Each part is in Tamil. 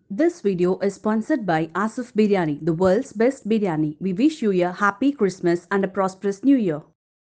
This video is sponsored by Asif Biryani, the world's best biryani. We wish you a happy Christmas and a prosperous new year.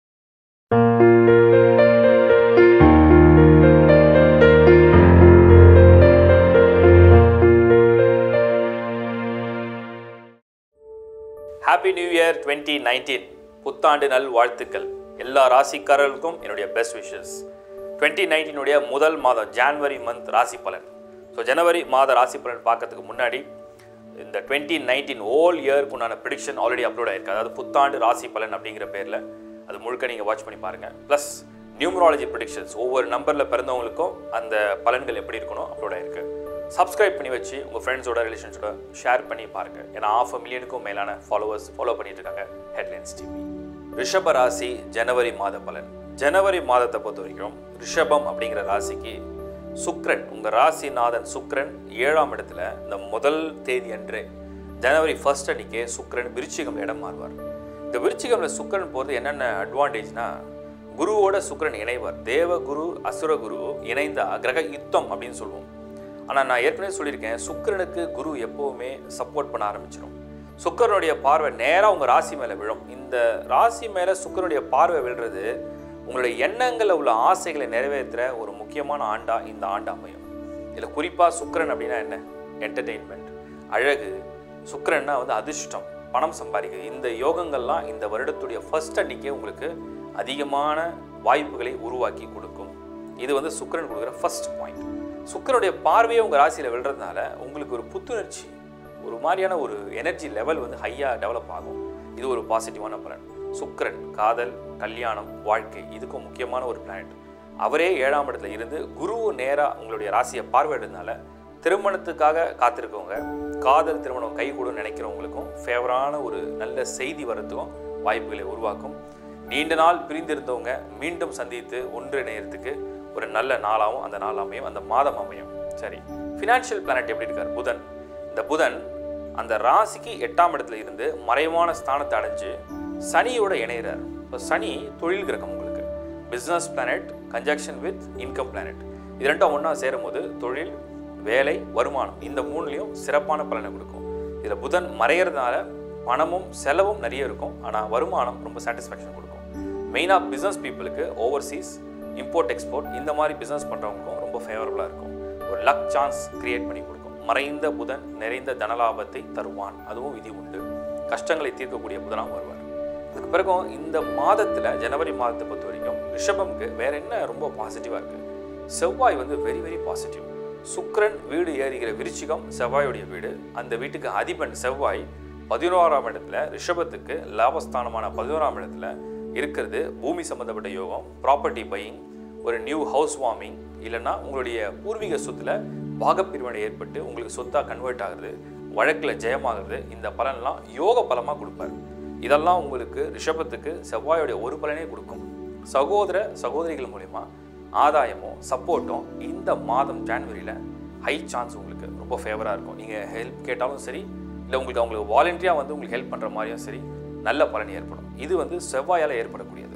Happy new year twenty nineteen புத்தாண்டு நல் வாழ்த்துக்கள் எல்லா ராசிக்காரர்களுக்கும் என்னுடைய பெஸ்ட் விஷஸ் டுவெண்ட்டி நைன்டீனுடைய முதல் மாதம் ஜான்வரி மந்த் ராசி பலன் ஸோ ஜனவரி மாத ராசி பலன் பார்க்கறதுக்கு முன்னாடி இந்த டுவெண்ட்டி நைன்டீன் ஓல் இயருக்கு உண்டான ப்ரிடிக்ஷன் ஆல்ரெடி அப்லோட் ஆயிருக்கு அதாவது புத்தாண்டு ராசி பலன் அப்படிங்கிற பேரில் அது முழுக்க நீங்கள் வாட்ச் பண்ணி பாருங்கள் ப்ளஸ் நியூமராலஜி ப்ரிடிக்ஷன்ஸ் ஒவ்வொரு நம்பரில் பிறந்தவங்களுக்கும் அந்த பலன்கள் எப்படி இருக்கணும் அப்லோட் ஆயிருக்கு சப்ஸ்கிரைப் பண்ணி வச்சு உங்கள் ஃப்ரெண்ட்ஸோட ரிலேஷன்ஸோட ஷேர் பண்ணி பாருங்கள் ஏன்னா ஆஃப் மில்லியனுக்கும் மேலான ஃபாலோவர்ஸ் ஃபாலோ பண்ணிட்டு இருக்காங்க ஹெட்லைன்ஸ் டிவி ரிஷப ராசி ஜனவரி மாத பலன் ஜனவரி மாதத்தை பொறுத்த வரைக்கும் ரிஷபம் அப்படிங்கிற ராசிக்கு சுக்ரன் உங்கள் ராசிநாதன் சுக்ரன் ஏழாம் இடத்துல இந்த முதல் தேதி அன்று ஜனவரி ஃபர்ஸ்ட் அன்னைக்கே சுக்ரன் விருச்சிகம் இடம் மாறுவார் இந்த விருச்சிகம்ல சுக்ரன் போகிறது என்னென்ன அட்வான்டேஜ்னா குருவோட சுக்ரன் இணைவார் தேவ குரு அசுர குரு இணைந்தா கிரக யுத்தம் அப்படின்னு சொல்லுவோம் ஆனால் நான் ஏற்கனவே சொல்லியிருக்கேன் சுக்கிரனுக்கு குரு எப்போவுமே சப்போர்ட் பண்ண ஆரம்பிச்சிடும் சுக்கிரனுடைய பார்வை நேராக உங்கள் ராசி மேலே விழும் இந்த ராசி மேலே சுக்கிரனுடைய பார்வை விழுறது உங்களுடைய எண்ணங்களில் உள்ள ஆசைகளை நிறைவேற்றுற ஒரு முக்கியமான ஆண்டா இந்த ஆண்டு அமையும் இதில் குறிப்பாக சுக்கிரன் அப்படின்னா என்ன என்டர்டெயின்மெண்ட் அழகு சுக்கிரன்னா வந்து அதிர்ஷ்டம் பணம் சம்பாதிக்கிறது இந்த யோகங்கள்லாம் இந்த வருடத்துடைய ஃபர்ஸ்ட் அன்னைக்கே உங்களுக்கு அதிகமான வாய்ப்புகளை உருவாக்கி கொடுக்கும் இது வந்து சுக்கிரன் கொடுக்குற ஃபர்ஸ்ட் பாயிண்ட் சுக்கிரனுடைய பார்வையை உங்கள் ராசியில் விழுறதுனால உங்களுக்கு ஒரு புத்துணர்ச்சி ஒரு மாதிரியான ஒரு எனர்ஜி லெவல் வந்து ஹையாக டெவலப் ஆகும் இது ஒரு பாசிட்டிவான பலன் சுக்கிரன் காதல் கல்யாணம் வாழ்க்கை இதுக்கும் முக்கியமான ஒரு பிளானட் அவரே ஏழாம் இடத்துல இருந்து குரு நேராக உங்களுடைய ராசியை பார்வையிடுறதுனால திருமணத்துக்காக காத்திருக்கவங்க காதல் திருமணம் கைகூடும் நினைக்கிறவங்களுக்கும் ஃபேவரான ஒரு நல்ல செய்தி வரத்துக்கும் வாய்ப்புகளை உருவாக்கும் நீண்ட நாள் பிரிந்திருந்தவங்க மீண்டும் சந்தித்து ஒன்றிணையறதுக்கு ஒரு நல்ல நாளாகவும் அந்த நாள் அமையும் அந்த மாதம் அமையும் சரி ஃபினான்ஷியல் பிளானட் எப்படி இருக்கார் புதன் இந்த புதன் அந்த ராசிக்கு எட்டாம் இடத்துல இருந்து மறைவான ஸ்தானத்தை அடைஞ்சு சனியோட இணைகிறார் இப்போ சனி தொழில் கிரகம் உங்களுக்கு business planet conjunction with income planet இது ரெண்டும் ஒன்றா சேரும் போது தொழில் வேலை வருமானம் இந்த மூணுலேயும் சிறப்பான பலனை கொடுக்கும் இதில் புதன் மறையிறதுனால பணமும் செலவும் நிறைய இருக்கும் ஆனால் வருமானம் ரொம்ப சாட்டிஸ்ஃபேக்ஷன் கொடுக்கும் மெயினாக பிஸ்னஸ் பீப்புளுக்கு ஓவர்சீஸ் இம்போர்ட் எக்ஸ்போர்ட் இந்த மாதிரி பிஸ்னஸ் பண்ணுறவங்களுக்கும் ரொம்ப ஃபேவரபுளாக இருக்கும் ஒரு லக் சான்ஸ் கிரியேட் பண்ணி கொடுக்கும் மறைந்த புதன் நிறைந்த தனலாபத்தை தருவான் அதுவும் விதி உண்டு கஷ்டங்களை தீர்க்கக்கூடிய புதனாக வருவார் அதுக்கு பிறகும் இந்த மாதத்தில் ஜனவரி மாதத்தை பொறுத்த வரைக்கும் ரிஷபம்க்கு வேற என்ன ரொம்ப பாசிட்டிவாக இருக்குது செவ்வாய் வந்து வெரி வெரி பாசிட்டிவ் சுக்கிரன் வீடு ஏறுகிற விருச்சிகம் செவ்வாயுடைய வீடு அந்த வீட்டுக்கு அதிபன் செவ்வாய் பதினோராம் இடத்துல ரிஷபத்துக்கு லாபஸ்தானமான பதினோராம் இடத்துல இருக்கிறது பூமி சம்மந்தப்பட்ட யோகம் ப்ராப்பர்ட்டி பையிங் ஒரு நியூ ஹவுஸ் வார்மிங் இல்லைன்னா உங்களுடைய பூர்வீக சொத்துல பாகப்பிரிவினை ஏற்பட்டு உங்களுக்கு சொத்தாக கன்வெர்ட் ஆகுது வழக்கில் ஜெயமாகிறது இந்த பலன்லாம் யோக பலமாக கொடுப்பார் இதெல்லாம் உங்களுக்கு ரிஷபத்துக்கு செவ்வாயோடைய ஒரு பலனே கொடுக்கும் சகோதர சகோதரிகள் மூலிமா ஆதாயமும் சப்போர்ட்டும் இந்த மாதம் ஜான்வரியில் ஹை சான்ஸ் உங்களுக்கு ரொம்ப ஃபேவராக இருக்கும் நீங்கள் ஹெல்ப் கேட்டாலும் சரி இல்லை உங்களுக்கு அவங்களுக்கு வாலண்டியாக வந்து உங்களுக்கு ஹெல்ப் பண்ணுற மாதிரியும் சரி நல்ல பலன் ஏற்படும் இது வந்து செவ்வாயால் ஏற்படக்கூடியது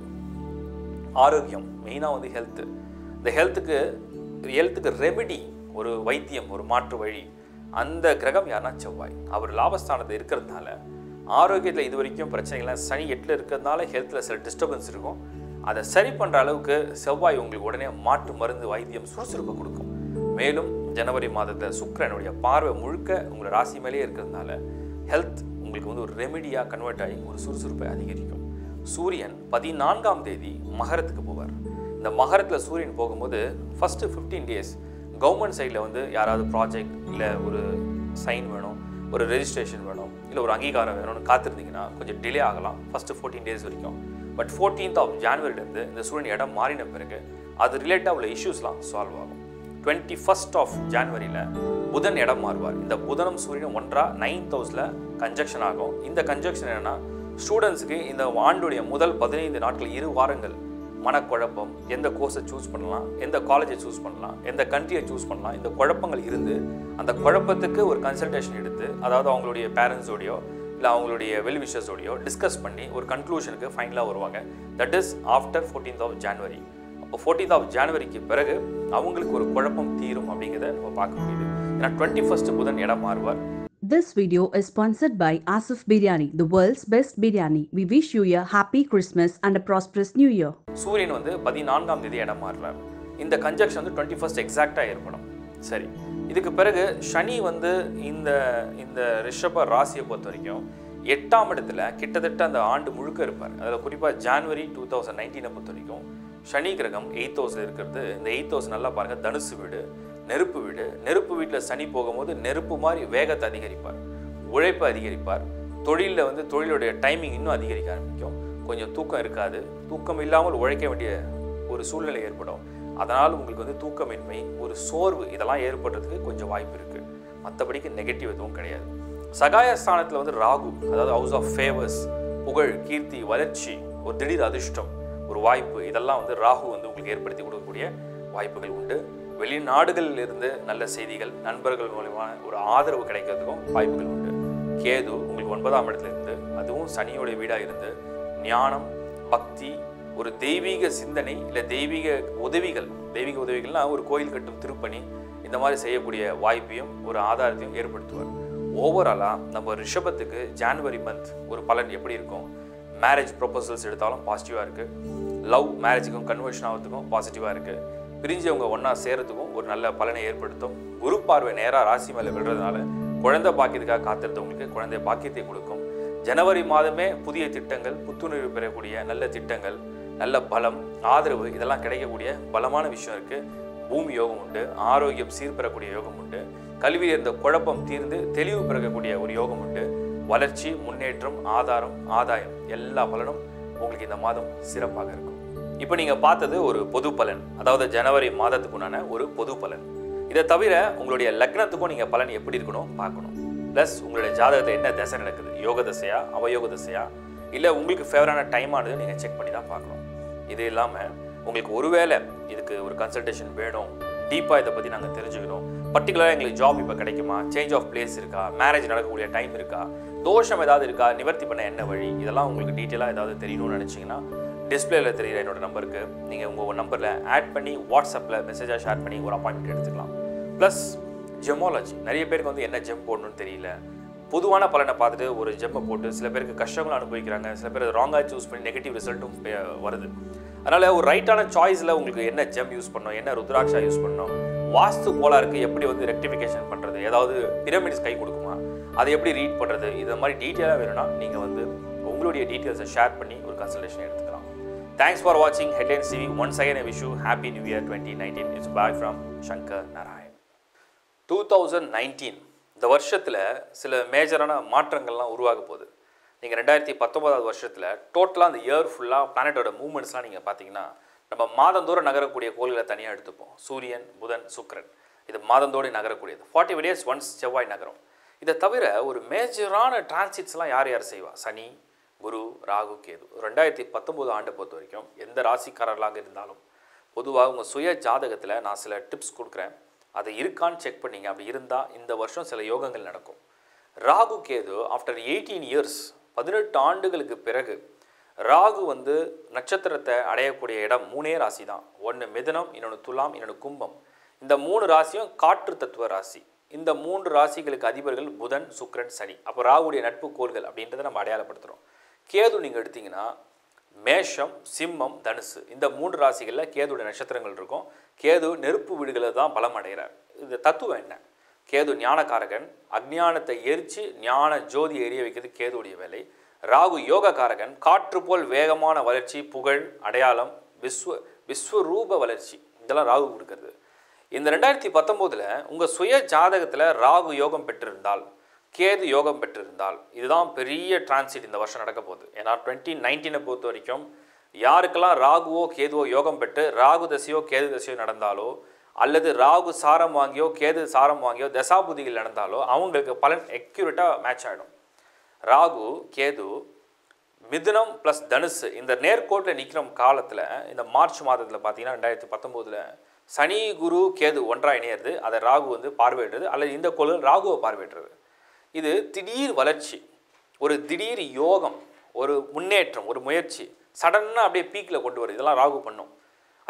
ஆரோக்கியம் மெயினாக வந்து ஹெல்த்து இந்த ஹெல்த்துக்கு ஹெல்த்துக்கு ரெமெடி ஒரு வைத்தியம் ஒரு மாற்று வழி அந்த கிரகம் யாருன்னா செவ்வாய் அவர் லாபஸ்தானத்தில் இருக்கிறதுனால ஆரோக்கியத்தில் இது வரைக்கும் பிரச்சனைகள்லாம் சனி எட்டில் இருக்கிறதுனால ஹெல்த்தில் சில டிஸ்டர்பன்ஸ் இருக்கும் அதை சரி பண்ணுற அளவுக்கு செவ்வாய் உங்களுக்கு உடனே மாற்று மருந்து வைத்தியம் சுறுசுறுப்பு கொடுக்கும் மேலும் ஜனவரி மாதத்தில் சுக்கிரனுடைய பார்வை முழுக்க உங்களை ராசி மேலேயே இருக்கிறதுனால ஹெல்த் உங்களுக்கு வந்து ஒரு ரெமெடியாக கன்வெர்ட் ஆகி ஒரு சுறுசுறுப்பை அதிகரிக்கும் சூரியன் பதினான்காம் தேதி மகரத்துக்கு போவார் இந்த மகரத்தில் சூரியன் போகும்போது ஃபஸ்ட்டு ஃபிஃப்டீன் டேஸ் கவர்மெண்ட் சைடில் வந்து யாராவது ப்ராஜெக்ட் இல்லை ஒரு சைன் வேணும் ஒரு ரெஜிஸ்ட்ரேஷன் வேணும் இல்லை ஒரு அங்கீகாரம் வேணும்னு காத்திருந்தீங்கன்னா கொஞ்சம் டிலே ஆகலாம் ஃபஸ்ட்டு ஃபோர்டீன் டேஸ் வரைக்கும் பட் ஃபோர்டீன்த் ஆஃப் ஜான்வரிலேருந்து இந்த சூரியன் இடம் மாறின பிறகு அது ரிலேட்டாக உள்ள இஷ்யூஸ்லாம் சால்வ் ஆகும் டுவெண்ட்டி ஃபஸ்ட் ஆஃப் ஜான்வரியில் புதன் இடம் மாறுவார் இந்த புதனும் சூரியனும் ஒன்றா நைன்த் ஹவுஸில் கன்ஜக்ஷன் ஆகும் இந்த கன்ஜக்ஷன் என்னென்னா ஸ்டூடெண்ட்ஸுக்கு இந்த ஆண்டுடைய முதல் பதினைந்து நாட்கள் இரு வாரங்கள் மனக்குழப்பம் எந்த கோர்ஸை சூஸ் பண்ணலாம் எந்த காலேஜை சூஸ் பண்ணலாம் எந்த கண்ட்ரியை சூஸ் பண்ணலாம் இந்த குழப்பங்கள் இருந்து அந்த குழப்பத்துக்கு ஒரு கன்சல்டேஷன் எடுத்து அதாவது அவங்களுடைய பேரண்ட்ஸோடையோ இல்லை அவங்களுடைய வெல் விஷஸோடையோ டிஸ்கஸ் பண்ணி ஒரு கன்க்ளூஷனுக்கு ஃபைனலாக வருவாங்க that is after fourteenth of January அப்போ ஃபோர்டீன்த் ஆஃப் ஜான்வரிக்கு பிறகு அவங்களுக்கு ஒரு குழப்பம் தீரும் அப்படிங்கிறத நம்ம பார்க்க முடியுது ஏன்னா டுவெண்ட்டி ஃபஸ்ட்டு புதன் இடம் மாறுவார் This video is sponsored by Asif Biryani, the world's best biryani. We wish you a happy Christmas and a prosperous new year. சூரியன் வந்து பதினான்காம் தேதி இடம் மாறுறார் இந்த கன்ஜக்ஷன் வந்து டுவெண்ட்டி ஃபஸ்ட் எக்ஸாக்டாக ஏற்படும் சரி இதுக்கு பிறகு சனி வந்து இந்த இந்த ரிஷப ராசியை பொறுத்த வரைக்கும் எட்டாம் இடத்துல கிட்டத்தட்ட அந்த ஆண்டு முழுக்க இருப்பார் அதில் குறிப்பாக ஜான்வரி டூ தௌசண்ட் நைன்டீனை பொறுத்த வரைக்கும் சனி கிரகம் எயித் ஹவுஸில் இருக்கிறது இந்த எயித் ஹவுஸ் நல்லா பாருங்கள் தனுசு வீடு நெருப்பு வீடு நெருப்பு வீட்டில் சனி போகும்போது நெருப்பு மாதிரி வேகத்தை அதிகரிப்பார் உழைப்பை அதிகரிப்பார் தொழிலில் வந்து தொழிலுடைய டைமிங் இன்னும் அதிகரிக்க ஆரம்பிக்கும் கொஞ்சம் தூக்கம் இருக்காது தூக்கம் இல்லாமல் உழைக்க வேண்டிய ஒரு சூழ்நிலை ஏற்படும் அதனால் உங்களுக்கு வந்து தூக்கமின்மை ஒரு சோர்வு இதெல்லாம் ஏற்படுறதுக்கு கொஞ்சம் வாய்ப்பு இருக்குது மற்றபடிக்கு நெகட்டிவ் எதுவும் கிடையாது சகாயஸ்தானத்தில் வந்து ராகு அதாவது ஹவுஸ் ஆஃப் ஃபேவர்ஸ் புகழ் கீர்த்தி வளர்ச்சி ஒரு திடீர் அதிர்ஷ்டம் ஒரு வாய்ப்பு இதெல்லாம் வந்து ராகு வந்து உங்களுக்கு ஏற்படுத்தி கொடுக்கக்கூடிய வாய்ப்புகள் உண்டு வெளிநாடுகளில் இருந்து நல்ல செய்திகள் நண்பர்கள் மூலமா ஒரு ஆதரவு கிடைக்கிறதுக்கும் வாய்ப்புகள் உண்டு கேது உங்களுக்கு ஒன்பதாம் இடத்துல இருந்து அதுவும் சனியோட வீடாக இருந்து ஞானம் பக்தி ஒரு தெய்வீக சிந்தனை இல்லை தெய்வீக உதவிகள் தெய்வீக உதவிகள்னா ஒரு கோயில் கட்டும் திருப்பணி இந்த மாதிரி செய்யக்கூடிய வாய்ப்பையும் ஒரு ஆதாரத்தையும் ஏற்படுத்துவார் ஓவராலாக நம்ம ரிஷபத்துக்கு ஜான்வரி மந்த் ஒரு பலன் எப்படி இருக்கும் மேரேஜ் ப்ரொபோசல்ஸ் எடுத்தாலும் பாசிட்டிவாக இருக்குது லவ் மேரேஜுக்கும் கன்வர்ஷன் ஆகிறதுக்கும் பாசிட்டிவாக இருக்குது பிரிஞ்சவங்க ஒன்றா சேரத்துக்கும் ஒரு நல்ல பலனை ஏற்படுத்தும் குரு பார்வை நேராக ராசி மேலே விடுறதுனால குழந்தை பாக்கியத்துக்காக காத்திருந்தவங்களுக்கு குழந்தை பாக்கியத்தை கொடுக்கும் ஜனவரி மாதமே புதிய திட்டங்கள் புத்துணர்வு பெறக்கூடிய நல்ல திட்டங்கள் நல்ல பலம் ஆதரவு இதெல்லாம் கிடைக்கக்கூடிய பலமான விஷயம் இருக்குது பூமி யோகம் உண்டு ஆரோக்கியம் சீர்பெறக்கூடிய யோகம் உண்டு கல்வியில் இருந்த குழப்பம் தீர்ந்து தெளிவு பிறக்கக்கூடிய ஒரு யோகம் உண்டு வளர்ச்சி முன்னேற்றம் ஆதாரம் ஆதாயம் எல்லா பலனும் உங்களுக்கு இந்த மாதம் சிறப்பாக இருக்கும் இப்போ நீங்கள் பார்த்தது ஒரு பொது பலன் அதாவது ஜனவரி மாதத்துக்குண்டான ஒரு பொது பலன் இதை தவிர உங்களுடைய லக்னத்துக்கும் நீங்கள் பலன் எப்படி இருக்கணும் பார்க்கணும் ப்ளஸ் உங்களுடைய ஜாதகத்தை என்ன தசை நடக்குது யோக தசையா அவயோக தசையா இல்லை உங்களுக்கு ஃபேவரான டைம் ஆனது நீங்கள் செக் பண்ணி தான் பார்க்கணும் இது இல்லாமல் உங்களுக்கு ஒருவேளை இதுக்கு ஒரு கன்சல்டேஷன் வேணும் டீப்பாக இதை பற்றி நாங்கள் தெரிஞ்சுக்கணும் பர்டிகுலராக எங்களுக்கு ஜாப் இப்போ கிடைக்குமா சேஞ்ச் ஆஃப் பிளேஸ் இருக்கா மேரேஜ் நடக்கக்கூடிய டைம் இருக்கா தோஷம் ஏதாவது இருக்கா நிவர்த்தி பண்ண என்ன வழி இதெல்லாம் உங்களுக்கு டீட்டெயிலாக ஏதாவது தெரியணும்னு நினச்சிங்கன்னா டிஸ்பிளேல தெரியுற என்னோட நம்பருக்கு நீங்கள் உங்கள் நம்பரில் ஆட் பண்ணி வாட்ஸ்அப்பில் மெசேஜாக ஷேர் பண்ணி ஒரு அப்பாயின்மெண்ட் எடுத்துக்கலாம் ப்ளஸ் ஜெமாலஜி நிறைய பேருக்கு வந்து என்ன ஜெம் போடணும்னு தெரியல பொதுவான பலனை பார்த்துட்டு ஒரு ஜெம்மை போட்டு சில பேருக்கு கஷ்டங்களும் அனுபவிக்கிறாங்க சில பேர் ராங்காக சூஸ் பண்ணி நெகட்டிவ் ரிசல்ட்டும் வருது அதனால் ஒரு ரைட்டான சாய்ஸில் உங்களுக்கு என்ன ஜெம் யூஸ் பண்ணணும் என்ன ருத்ராட்சா யூஸ் பண்ணணும் வாஸ்து கோளாருக்கு எப்படி வந்து ரெக்டிஃபிகேஷன் பண்ணுறது ஏதாவது பிரமிட்ஸ் கை கொடுக்குமா அதை எப்படி ரீட் பண்ணுறது இது மாதிரி டீட்டெயிலாக வேணும்னா நீங்கள் வந்து உங்களுடைய டீட்டெயில்ஸை ஷேர் பண்ணி ஒரு கன்சல்டேஷன் எடுத்துக்கலாம் தேங்க்ஸ் ஃபார் வாட்சிங் ஹெட்லைன் சிவி once again wish you happy new year twenty nineteen it's bye from Shankar Narayan two thousand nineteen இந்த வருஷத்தில் சில மேஜரான மாற்றங்கள்லாம் உருவாக போகுது நீங்கள் ரெண்டாயிரத்தி பத்தொன்பதாவது வருஷத்தில் டோட்டலாக அந்த இயர் ஃபுல்லாக பிளானட்டோட மூவ்மெண்ட்ஸ்லாம் நீங்கள் பார்த்தீங்கன்னா நம்ம மாதந்தோறும் நகரக்கூடிய கோள்களை தனியாக எடுத்துப்போம் சூரியன் புதன் சுக்கிரன் இது மாதந்தோடு நகரக்கூடியது ஃபார்ட்டி டேஸ் ஒன்ஸ் செவ்வாய் நகரம் இதை தவிர ஒரு மேஜரான டிரான்சிட்ஸ்லாம் யார் யார் செய்வா சனி குரு ராகு கேது ரெண்டாயிரத்தி பத்தொம்போது ஆண்டை பொறுத்த வரைக்கும் எந்த ராசிக்காரர்களாக இருந்தாலும் பொதுவாக உங்கள் சுய ஜாதகத்தில் நான் சில டிப்ஸ் கொடுக்குறேன் அது இருக்கான்னு செக் பண்ணீங்க அப்படி இருந்தால் இந்த வருஷம் சில யோகங்கள் நடக்கும் Rahu Ketu after eighteen years பதினெட்டு ஆண்டுகளுக்கு பிறகு ராகு வந்து நட்சத்திரத்தை அடையக்கூடிய இடம் மூணே ராசி தான் ஒன்று மிதுனம் இன்னொன்று துலாம் இன்னொன்று கும்பம் இந்த மூணு ராசியும் காற்று தத்துவ ராசி இந்த மூன்று ராசிகளுக்கு அதிபர்கள் புதன் சுக்கிரன் சனி அப்போ ராகுடைய நட்பு கோள்கள் அப்படின்றத நம்ம அடையாளப்படுத்துகிறோம் கேது நீங்கள் எடுத்தீங்கன்னா மேஷம் சிம்மம் தனுசு இந்த மூன்று ராசிகளில் கேதுடைய நட்சத்திரங்கள் இருக்கும் கேது நெருப்பு வீடுகளில் தான் பலம் அடைகிறார் இது தத்துவம் என்ன கேது ஞானகாரகன் அஜ்ஞானத்தை எரித்து ஞான ஜோதி எரிய வைக்கிறது கேதுடைய வேலை ராகு யோககாரகன் காற்று போல் வேகமான வளர்ச்சி புகழ் அடையாளம் விஸ்வ விஸ்வரூப வளர்ச்சி இதெல்லாம் ராகு கொடுக்கறது இந்த ரெண்டாயிரத்தி பத்தொம்போதில் உங்கள் சுய ஜாதகத்தில் ராகு யோகம் பெற்றிருந்தால் கேது யோகம் பெற்றிருந்தால் இதுதான் பெரிய டிரான்சிட் இந்த வருஷம் நடக்க போகுது ஏன்னா டுவெண்ட்டி நைன்டீனை பொறுத்த வரைக்கும் யாருக்கெல்லாம் ராகுவோ கேதுவோ யோகம் பெற்று ராகு தசையோ கேது தசையோ நடந்தாலோ அல்லது ராகு சாரம் வாங்கியோ கேது சாரம் வாங்கியோ தசாபுதிகள் நடந்தாலோ அவங்களுக்கு பலன் அக்யூரேட்டாக மேட்ச் ஆகிடும் ராகு கேது மிதுனம் ப்ளஸ் தனுசு இந்த நேர்கோட்டில் நிற்கிற காலத்தில் இந்த மார்ச் மாதத்தில் பார்த்தீங்கன்னா ரெண்டாயிரத்தி பத்தொம்போதில் சனி குரு கேது ஒன்றா இணையிறது அதை ராகு வந்து பார்வையிடுறது அல்லது இந்த கோள்கள் ராகுவை பார்வையிடுறது இது திடீர் வளர்ச்சி ஒரு திடீர் யோகம் ஒரு முன்னேற்றம் ஒரு முயற்சி சடனாக அப்படியே பீக்கில் கொண்டு வருது இதெல்லாம் ராகு பண்ணும்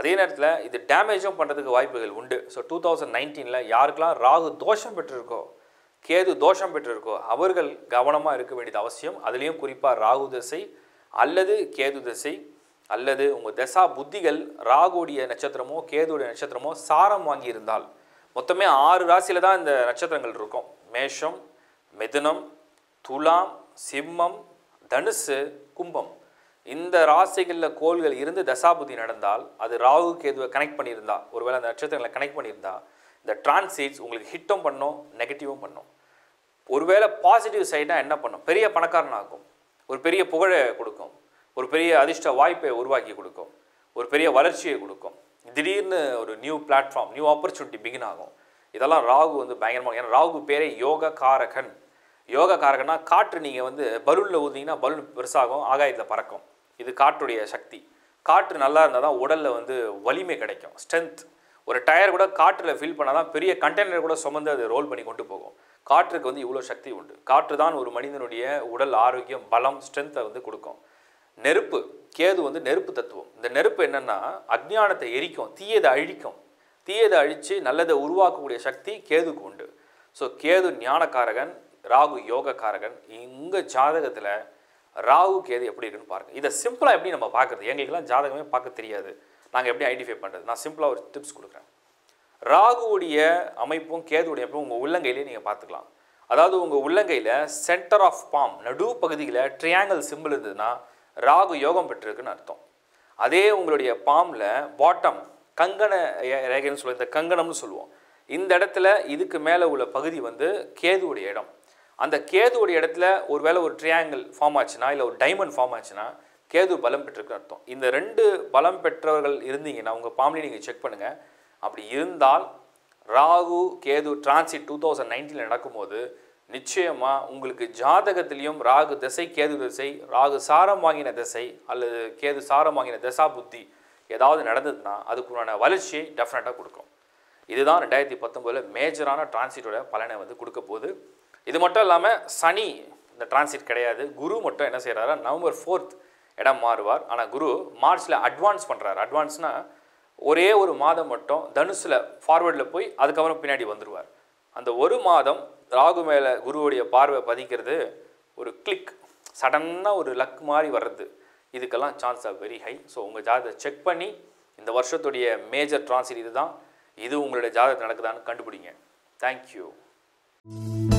அதே நேரத்தில் இது டேமேஜும் பண்ணுறதுக்கு வாய்ப்புகள் உண்டு ஸோ டூ தௌசண்ட் நைன்டீனில் யாருக்கெல்லாம் ராகு தோஷம் பெற்றிருக்கோ கேது தோஷம் பெற்றிருக்கோ அவர்கள் கவனமாக இருக்க வேண்டியது அவசியம் அதுலேயும் குறிப்பாக ராகு திசை அல்லது கேது திசை அல்லது உங்கள் தசா புத்திகள் ராகுடைய நட்சத்திரமோ கேதுடைய நட்சத்திரமோ சாரம் வாங்கியிருந்தால் மொத்தமே ஆறு ராசியில் தான் இந்த நட்சத்திரங்கள் இருக்கும் மேஷம் மிதுனம் துலாம் சிம்மம் தனுசு கும்பம் இந்த ராசிகளில் கோள்கள் இருந்து தசாபுதி நடந்தால் அது ராகு கேதுவை கனெக்ட் பண்ணியிருந்தா ஒருவேளை அந்த நட்சத்திரங்களை கனெக்ட் பண்ணியிருந்தா இந்த டிரான்சிட்ஸ் உங்களுக்கு ஹிட்டும் பண்ணும் நெகட்டிவும் பண்ணும் ஒருவேளை பாசிட்டிவ் சைடாக என்ன பண்ணும் பெரிய பணக்காரனாகும் ஒரு பெரிய புகழை கொடுக்கும் ஒரு பெரிய அதிர்ஷ்ட வாய்ப்பை உருவாக்கி கொடுக்கும் ஒரு பெரிய வளர்ச்சியை கொடுக்கும் திடீர்னு ஒரு new platform new opportunity begin ஆகும் இதெல்லாம் ராகு வந்து பயங்கரமாக ஏன்னா ராகு பேரே யோக காரகன் யோக காரகன்னா காற்று நீங்கள் வந்து பலூனில் ஊதிங்கன்னா பலூன் பெருசாகும் ஆகாயத்தில் பறக்கும் இது காற்றுடைய சக்தி காற்று நல்லா இருந்தால் தான் உடலில் வந்து வலிமை கிடைக்கும் ஸ்ட்ரென்த் ஒரு டயர் கூட காற்றில் ஃபில் பண்ணால் தான் பெரிய கண்டெய்னர் கூட சுமந்து அதை ரோல் பண்ணி கொண்டு போகும் காற்றுக்கு வந்து இவ்வளோ சக்தி உண்டு காற்று தான் ஒரு மனிதனுடைய உடல் ஆரோக்கியம் பலம் ஸ்ட்ரென்த்தை வந்து கொடுக்கும் நெருப்பு கேது வந்து நெருப்பு தத்துவம் இந்த நெருப்பு என்னன்னா அஜ்ஞானத்தை எரிக்கும் தீயதை அழிக்கும் தீயதை அழித்து நல்லதை உருவாக்கக்கூடிய சக்தி கேதுக்கு உண்டு ஸோ கேது ஞானக்காரகன் ராகு யோகக்காரகன் உங்கள் ஜாதகத்தில் ராகு கேது எப்படி இருக்குன்னு பாருங்கள் இதை சிம்பிளாக எப்படி நம்ம பார்க்குறது எங்களுக்கெல்லாம் ஜாதகமே பார்க்க தெரியாது நாங்கள் எப்படி ஐடென்டிஃபை பண்ணுறது நான் சிம்பிளாக ஒரு டிப்ஸ் கொடுக்குறேன் ராகுவுடைய அமைப்பும் கேதுவுடைய அமைப்பும் உங்கள் உள்ளங்கையிலே நீங்கள் பார்த்துக்கலாம் அதாவது உங்கள் உள்ளங்கையில் சென்டர் ஆஃப் பாம் நடு பகுதியில் ட்ரையாங்கிள் சிம்பிள் இருந்ததுன்னா ராகு யோகம் பெற்றிருக்குன்னு அர்த்தம் அதே உங்களுடைய பாமில் பாட்டம் கங்கண ரே- ரேகைன்னு சொல்லுவோம் இந்த கங்கணம்னு சொல்லுவோம் இந்த இடத்துல இதுக்கு மேலே உள்ள பகுதி வந்து கேதுவுடைய இடம் அந்த கேதுவுடைய இடத்துல ஒருவேளை ஒரு ட்ரையாங்கிள் ஃபார்ம் ஆச்சுன்னா இல்லை ஒரு டைமண்ட் ஃபார்ம் ஆச்சுன்னா கேது பலம் பெற்றிருக்குன்னு அர்த்தம் இந்த ரெண்டு பலம் பெற்றவர்கள் இருந்தீங்கன்னா உங்கள் பாம்லேயே நீங்கள் செக் பண்ணுங்கள் அப்படி இருந்தால் Rahu Ketu transit two thousand நைன்டீனில் நடக்கும்போது நிச்சயமாக உங்களுக்கு ஜாதகத்திலையும் ராகு திசை கேது திசை ராகு சாரம் வாங்கின திசை அல்லது கேது சாரம் வாங்கின தசா புத்தி ஏதாவது நடந்ததுன்னா அதுக்குண்டான வளர்ச்சியை டெஃபினட்டாக கொடுக்கும் இதுதான் ரெண்டாயிரத்தி பத்தொம்போதில் மேஜரான டிரான்சிட்டோட பலனை வந்து கொடுக்க போகுது இது மட்டும் இல்லாமல் சனி இந்த டிரான்சிட் கிடையாது குரு மட்டும் என்ன செய்கிறாரா நவம்பர் ஃபோர்த் இடம் மாறுவார் ஆனால் குரு மார்ச்சில் அட்வான்ஸ் பண்ணுறாரு அட்வான்ஸ்னால் ஒரே ஒரு மாதம் மட்டும் தனுசில் ஃபார்வர்டில் போய் அதுக்கப்புறம் பின்னாடி வந்துடுவார் அந்த ஒரு மாதம் ராகு மேலே குருவுடைய பார்வை பதிக்கிறது ஒரு கிளிக் சடன்னாக ஒரு லக் மாதிரி வர்றது இதுக்கெல்லாம் chance are very high so உங்கள் ஜாதகத்தை செக் பண்ணி இந்த வருஷத்துடைய மேஜர் டிரான்சிட் இதுதான் இது உங்களுடைய ஜாதகத்தில் நடக்குதான்னு கண்டுபிடிங்க தேங்க்யூ